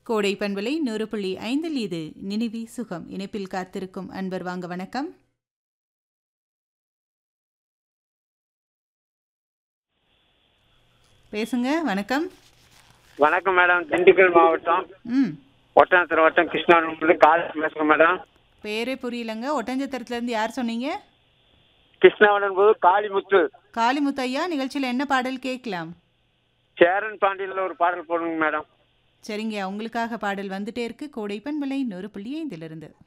கோடை பண்பலை நூறு புள்ளி ஐந்தில் இது நினைவி சுகம் இணைப்பில் காத்திருக்கும் அன்பர் வாங்க வணக்கம் பேசுங்க வணக்கம் வணக்கம் மேடம் திண்டுக்கல் மாவட்டம் ம் ஒட்டனத்திர வட்டம் கிருஷ்ணாபுரம்ல காலேஜ் பேசுகிறேன் மேடம் பேரே புரியலங்க ஒட்டஞ்சத்திரத்துலேருந்து யார் சொன்னீங்க கிருஷ்ணாவரம் போது காளிமுத்து காளிமுத்து ஐயா நிகழ்ச்சியில் என்ன பாடல் கேட்கலாம் சேரன் பாண்டியில் ஒரு பாடல் போடுங்க மேடம் சரிங்க உங்களுக்காக பாடல் வந்துட்டே இருக்கு கோடை பண்பலை நூறு புள்ளி ஐந்திலிருந்து